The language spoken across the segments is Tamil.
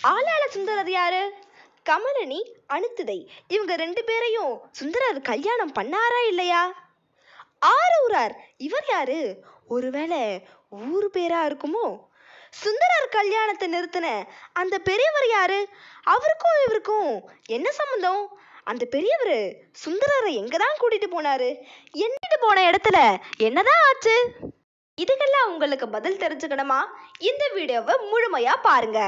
ஆளாள சுந்தரர் யாரு கமலினி அனுத்துதை இவங்க ரெண்டு பேரையும் சுந்தரர் கல்யாணம் பண்ணாரா இல்லையா ஆரூரார் இவர் யாரு ஒருவேளை ஊர் பேரா இருக்குமோ சுந்தரர் கல்யாணத்தை நிறுத்தின அந்த பெரியவர் யாரு அவருக்கும் இவருக்கும் என்ன சம்பந்தம் அந்த பெரியவர் சுந்தரரை எங்க தான் கூட்டிட்டு போனாரு என்னட்டு போன இடத்துல என்னதான் ஆச்சு இதுக்கெல்லாம் உங்களுக்கு பதில் தெரிஞ்சுக்கணுமா இந்த வீடியோவை முழுமையா பாருங்க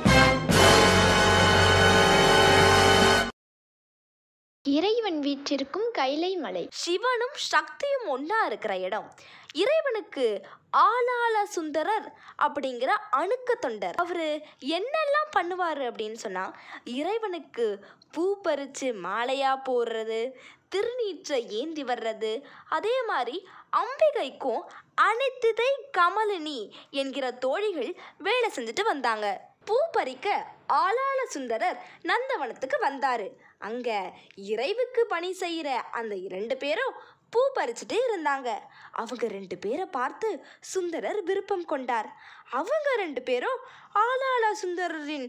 இறைவன் வீற்றிருக்கும் கைலை மலை சிவனும் சக்தியும் ஒன்றா இருக்கிற இடம் இறைவனுக்கு ஆளாள சுந்தரர் அப்படிங்கிற அணுக்க தொண்டர் அவர் என்னெல்லாம் பண்ணுவார் அப்படின்னு சொன்னால் இறைவனுக்கு பூ பறித்து மாலையாக போடுறது திருநீற்றை ஏந்தி வர்றது அதே மாதிரி அம்பிகைக்கும் அனைத்துதை கமலினி என்கிற தோழிகள் வேலை செஞ்சுட்டு வந்தாங்க பூ பறிக்க ஆளாள சுந்தரர் நந்தவனத்துக்கு வந்தாரு அங்க இறைவுக்கு பணி செய்யற அந்த இரண்டு பேரும் பூ பறிச்சுட்டு இருந்தாங்க அவங்க ரெண்டு பேரை பார்த்து சுந்தரர் விருப்பம் கொண்டார் அவங்க ரெண்டு பேரும் ஆளாள சுந்தரரின்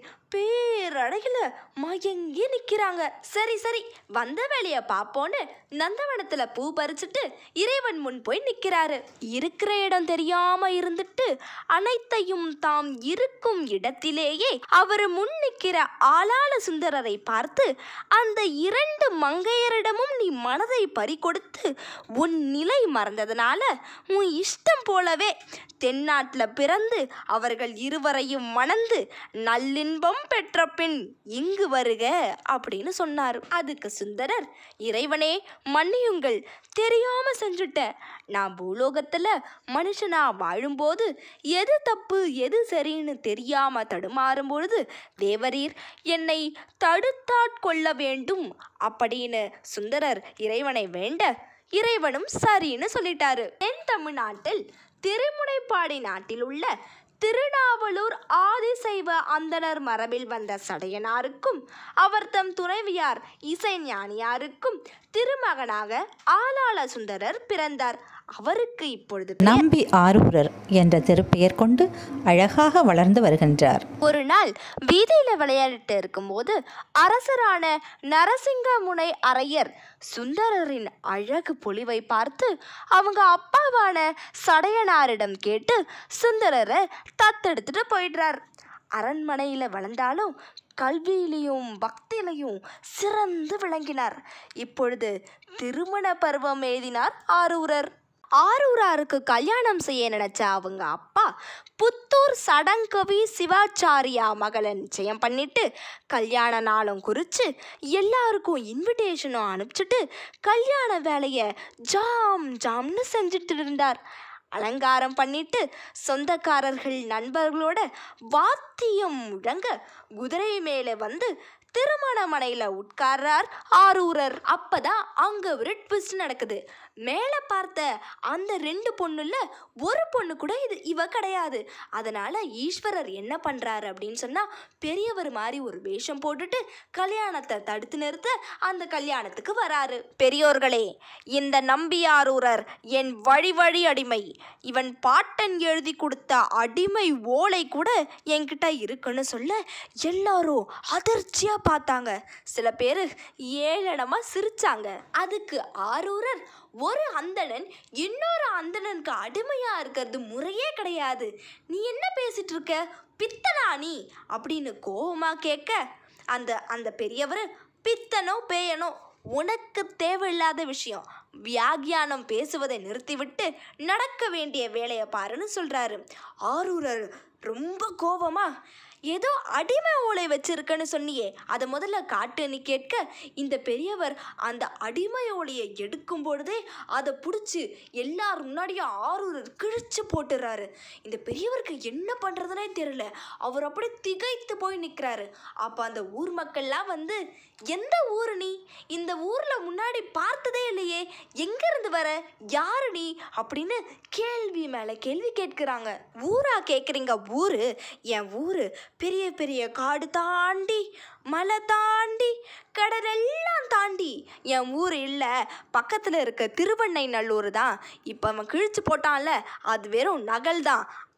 பேரழகில மயங்கி நிக்கிறாங்க சரி சரி வந்த வேலையை பார்ப்போன்னு நந்தவனத்துல பூ பறிச்சுட்டு இறைவன் முன் போய் நிக்கிறாரு இருக்கிற இடம் தெரியாம இருந்துட்டு அனைத்தையும் தாம் இருக்கும் இடத்திலேயே அவர் முன் நிற்கிற ஆளாள சுந்தரரை பார்த்து அந்த இரண்டு மங்கையரிடமும் நீ மனதை பறிகொடுத்து உன் நிலை மறந்ததுனால உன் இஷ்டம் போலவே தென்னாட்டில் பிறந்து அவர்கள் இருவரையும் மணந்து நல்லின்பம் பெற்ற பின் இங்கு வருக அப்படின்னு சொன்னார் அதுக்கு சுந்தரர் இறைவனே மன்னியுங்கள் தெரியாம செஞ்சுட்டேன் நான் பூலோகத்துல மனுஷனா வாழும்போது எது தப்பு எது சரின்னு தெரியாம தடுமாறும் பொழுது தேவரீர் என்னை தடுத்தாட்கொள்ள வேண்டும் அப்படின்னு சுந்தரர் இறைவனை வேண்ட இறைவனும் சரின்னு சொல்லிட்டாரு தென் தமிழ்நாட்டில் திருமுனைப்பாடி நாட்டில் உள்ள திருநாவலூர் ஆதிசைவ அந்தணர் மரபில் வந்த சடையனாருக்கும் அவர் தம் துணைவியார் இசைஞானியாருக்கும் திருமகனாக ஆளாள சுந்தரர் பிறந்தார் அவருக்கு இப்பொழுது பெயர் நம்பி ஆரூரர் என்ற திருப்பெயர் கொண்டு அழகாக வளர்ந்து வருகின்றார் ஒரு நாள் வீதியில விளையாடிட்டு இருக்கும்போது அரசரான நரசிங்கமுனை அரையர் சுந்தரரின் அழகு பொலிவை பார்த்து அவங்க அப்பாவான சடையனாரிடம் கேட்டு சுந்தரரை தத்தெடுத்துட்டு போயிடுறார் அரண்மனையில் வளர்ந்தாலும் கல்வியிலையும் பக்தியிலையும் சிறந்து விளங்கினார் இப்பொழுது திருமண பருவம் எழுதினார் ஆரூரர் ஆரூராருக்கு கல்யாணம் செய்ய நினைச்ச அவங்க அப்பா புத்தூர் சடங்கவி சிவாச்சாரியா மகளை நிச்சயம் பண்ணிட்டு கல்யாண நாளும் குறித்து எல்லாருக்கும் இன்விடேஷனும் அனுப்பிச்சிட்டு கல்யாண வேலையை ஜாம் ஜாம்னு செஞ்சுட்டு இருந்தார் அலங்காரம் பண்ணிட்டு சொந்தக்காரர்கள் நண்பர்களோட வாத்தியம் முழங்க குதிரை மேலே வந்து திருமணமனையில் உட்கார்றார் ஆரூரர் அப்பதான் அங்க ஒரு ட்விஸ்ட் நடக்குது மேலே பார்த்த அந்த ரெண்டு பொண்ணுல ஒரு பொண்ணு கூட இது இவ கிடையாது அதனால ஈஸ்வரர் என்ன பண்றாரு அப்படின்னு சொன்னா பெரியவர் மாதிரி ஒரு வேஷம் போட்டுட்டு கல்யாணத்தை தடுத்து நிறுத்த அந்த கல்யாணத்துக்கு வராரு பெரியோர்களே இந்த நம்பியாரூரர் என் வழி வழி அடிமை இவன் பாட்டன் எழுதி கொடுத்த அடிமை ஓலை கூட என்கிட்ட இருக்குன்னு சொல்ல எல்லாரும் அதிர்ச்சியா பார்த்தாங்க சில பேர் ஏளனமா சிரிச்சாங்க அதுக்கு ஆரூரர் ஒரு அந்தணன் இன்னொரு அந்தணனுக்கு அடிமையா இருக்கிறது முறையே கிடையாது நீ என்ன பேசிட்டு இருக்க பித்தனா நீ அப்படின்னு கோவமா கேட்க அந்த அந்த பெரியவர் பித்தனோ பேயனோ உனக்கு தேவையில்லாத விஷயம் வியாகியானம் பேசுவதை நிறுத்திவிட்டு நடக்க வேண்டிய வேலையை பாருன்னு சொல்றாரு ஆரூரர் ரொம்ப கோவமா ஏதோ அடிமை ஓலை வச்சிருக்கன்னு சொன்னியே அதை முதல்ல காட்டுன்னு கேட்க இந்த பெரியவர் அந்த அடிமை ஓலையை எடுக்கும் பொழுதே அதை பிடிச்சி எல்லார் முன்னாடியும் ஆரூரர் கிழிச்சு போட்டுறாரு இந்த பெரியவருக்கு என்ன பண்ணுறதுனே தெரியல அவர் அப்படியே திகைத்து போய் நிற்கிறாரு அப்போ அந்த ஊர் மக்கள்லாம் வந்து எந்த ஊரு நீ இந்த ஊரில் முன்னாடி பார்த்ததே இல்லையே எங்கேருந்து வர யாரு நீ அப்படின்னு கேள்வி மேலே கேள்வி கேட்குறாங்க ஊரா கேட்குறீங்க ஊரு என் ஊரு பெரிய பெரிய காடு தாண்டி மலை தாண்டி கடலெல்லாம் தாண்டி என் ஊர் இல்லை பக்கத்தில் இருக்க திருவண்ணை நல்லூர் தான் இப்போ அவன் கிழிச்சு போட்டான்ல அது வெறும் நகல் தான்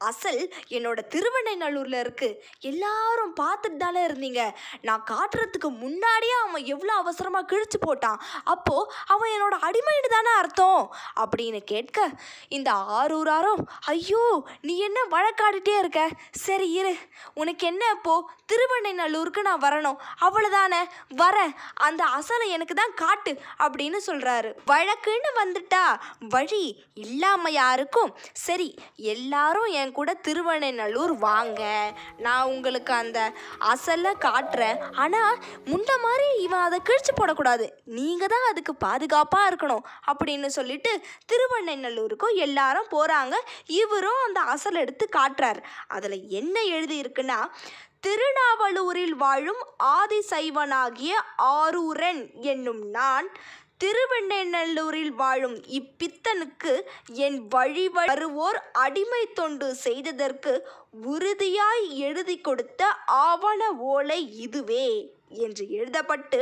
அசல் என்னோட திருவண்ணைநல்லூரில் இருக்கு எல்லாரும் பார்த்துட்டு தானே இருந்தீங்க நான் காட்டுறதுக்கு முன்னாடியே அவன் எவ்வளோ அவசரமாக கிழிச்சு போட்டான் அப்போது அவன் என்னோட அடிமைன்னு தானே அர்த்தம் அப்படின்னு கேட்க இந்த ஆரூராரும் ஐயோ நீ என்ன வழக்காடிட்டே இருக்க சரி இரு உனக்கு என்ன இப்போ திருவண்ணைநல்லூருக்கு நான் வரணும் அவ்வளோதானே வரேன் அந்த அசலை எனக்கு தான் காட்டு அப்படின்னு சொல்கிறாரு வழக்குன்னு வந்துட்டா வழி இல்லாம யாருக்கும் சரி எல்லாரும் என் கூட திருவண்ணைநல்லூர் வாங்க நான் உங்களுக்கு அந்த அசலை காட்டுறேன் ஆனால் முன்ன மாதிரி இவன் அதை கிழிச்சு போடக்கூடாது நீங்கள் தான் அதுக்கு பாதுகாப்பாக இருக்கணும் அப்படின்னு சொல்லிட்டு திருவண்ணைநல்லூருக்கும் எல்லாரும் போகிறாங்க இவரும் அந்த அசல் எடுத்து காட்டுறார் அதில் என்ன எழுதி இருக்குன்னா திருநாவலூரில் வாழும் ஆதிசைவனாகிய ஆரூரன் என்னும் நான் திருவெண்ணெய்நல்லூரில் வாழும் இப்பித்தனுக்கு என் வழி வருவோர் அடிமை தொண்டு செய்ததற்கு உறுதியாய் எழுதி கொடுத்த ஆவண ஓலை இதுவே என்று எழுதப்பட்டு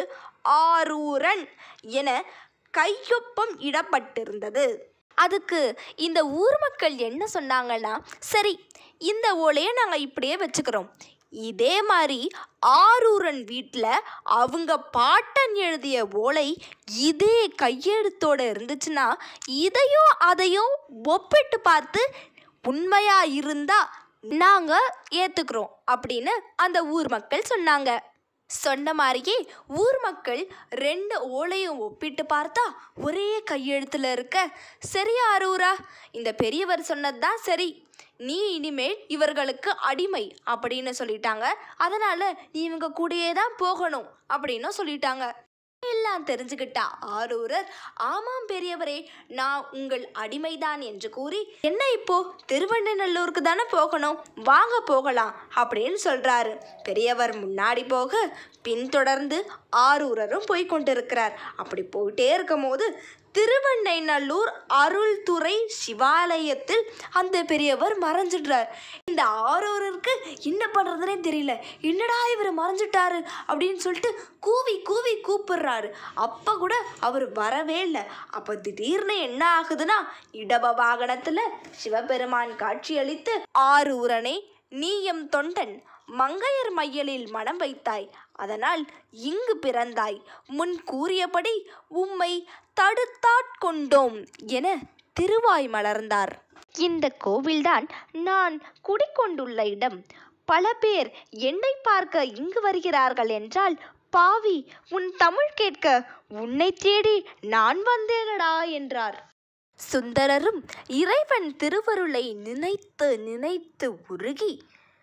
ஆரூரன் என கையொப்பம் இடப்பட்டிருந்தது அதுக்கு இந்த ஊர் மக்கள் என்ன சொன்னாங்கன்னா சரி இந்த ஓலையை நாங்கள் இப்படியே வச்சுக்கிறோம் இதே மாதிரி ஆரூரன் வீட்டில் அவங்க பாட்டன் எழுதிய ஓலை இதே கையெழுத்தோட இருந்துச்சுன்னா இதையும் அதையும் ஒப்பிட்டு பார்த்து உண்மையா இருந்தா நாங்கள் ஏற்றுக்கிறோம் அப்படின்னு அந்த ஊர் மக்கள் சொன்னாங்க சொன்ன மாதிரியே ஊர் மக்கள் ரெண்டு ஓலையும் ஒப்பிட்டு பார்த்தா ஒரே கையெழுத்தில் இருக்க சரி ஆரூரா இந்த பெரியவர் சொன்னது தான் சரி நீ இனிமேல் இவர்களுக்கு அடிமை அப்படின்னு சொல்லிட்டாங்க அதனால நீ இவங்க கூடயே தான் போகணும் அப்படின்னு சொல்லிட்டாங்க எல்லாம் தெரிஞ்சுக்கிட்டா ஆரூரர் ஆமாம் பெரியவரே நான் உங்கள் அடிமைதான் என்று கூறி என்ன இப்போ திருவண்ணநல்லூருக்கு தானே போகணும் வாங்க போகலாம் அப்படின்னு சொல்றாரு பெரியவர் முன்னாடி போக பின்தொடர்ந்து ஆரூரரும் போய் கொண்டிருக்கிறார் அப்படி போயிட்டே இருக்கும்போது திருவண்ணைநல்லூர் அருள்துறை சிவாலயத்தில் அந்த பெரியவர் மறைஞ்சிடுறார் இந்த ஆரூருக்கு என்ன பண்ணுறதுனே தெரியல என்னடா இவர் மறைஞ்சிட்டாரு அப்படின்னு சொல்லிட்டு கூவி கூவி கூப்பிடுறாரு அப்போ கூட அவர் வரவே இல்லை அப்போ திடீர்னு என்ன ஆகுதுன்னா இடப வாகனத்தில் சிவபெருமான் காட்சியளித்து ஆரூரனே நீ எம் தொண்டன் மங்கையர் மையலில் மனம் வைத்தாய் அதனால் இங்கு பிறந்தாய் முன் கூறியபடி உம்மை தடுத்தாட்கொண்டோம் என திருவாய் மலர்ந்தார் இந்த கோவில்தான் நான் குடிக்கொண்டுள்ள இடம் பல பேர் என்னை பார்க்க இங்கு வருகிறார்கள் என்றால் பாவி உன் தமிழ் கேட்க உன்னை தேடி நான் வந்தேனடா என்றார் சுந்தரரும் இறைவன் திருவருளை நினைத்து நினைத்து உருகி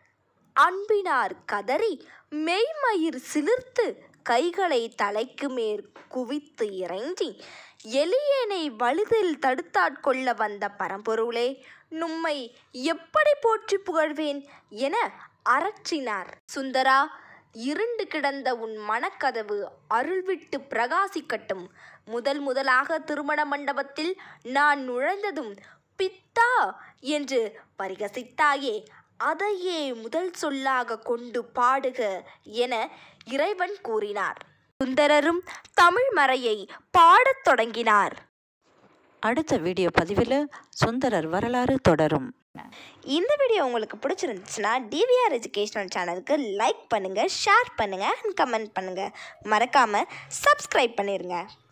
அன்பினார் கதறி மெய்மயிர் சிலிர்த்து கைகளை தலைக்கு மேற் குவித்து இறங்கி எளியேனை வலுதில் தடுத்தாட்கொள்ள வந்த பரம்பொருளே நும்மை எப்படி போற்றி புகழ்வேன் என அரற்றினார் சுந்தரா இருண்டு கிடந்த உன் மனக்கதவு அருள்விட்டு பிரகாசிக்கட்டும் முதல் முதலாக திருமண மண்டபத்தில் நான் நுழைந்ததும் பித்தா என்று பரிகசித்தாயே அதையே முதல் சொல்லாக கொண்டு பாடுக என இறைவன் கூறினார் சுந்தரரும் தமிழ் மறையை பாடத் தொடங்கினார் அடுத்த வீடியோ பதிவில் சுந்தரர் வரலாறு தொடரும் இந்த வீடியோ உங்களுக்கு பிடிச்சிருந்துச்சுன்னா டிவிஆர் எஜுகேஷனல் சேனலுக்கு லைக் பண்ணுங்கள் ஷேர் பண்ணுங்கள் அண்ட் கமெண்ட் பண்ணுங்கள் மறக்காமல் சப்ஸ்கிரைப் பண்ணிடுங்க